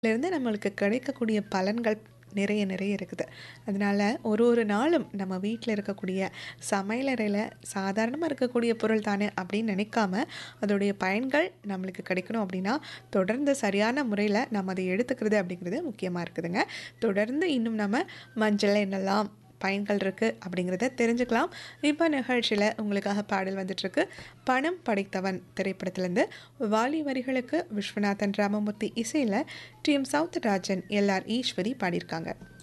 இருந்து நம்மளுக்கு கிடைக்கக்கூடிய பலன்கள் நிறைய நிறைய இருக்குது அதனால ஒரு ஒரு நாளும் நம்ம வீட்டில் இருக்கக்கூடிய சமையலறையில் சாதாரணமாக இருக்கக்கூடிய பொருள் தானே அப்படின்னு நினைக்காம அதோடைய பயன்கள் நம்மளுக்கு கிடைக்கணும் அப்படின்னா தொடர்ந்து சரியான முறையில் நம்ம அதை எடுத்துக்கிறது அப்படிங்கிறது முக்கியமாக இருக்குதுங்க தொடர்ந்து இன்னும் நம்ம மஞ்சள் என்னெல்லாம் பயன்கள் இருக்குது அப்படிங்கிறத தெரிஞ்சுக்கலாம் இப்போ நிகழ்ச்சியில் உங்களுக்காக பாடல் வந்துட்டுருக்கு பணம் படைத்தவன் திரைப்படத்திலேருந்து வாலி வரிகளுக்கு விஸ்வநாதன் ராமமூர்த்தி இசையில் T M Soundararajan L R Eswari பாடியிருக்காங்க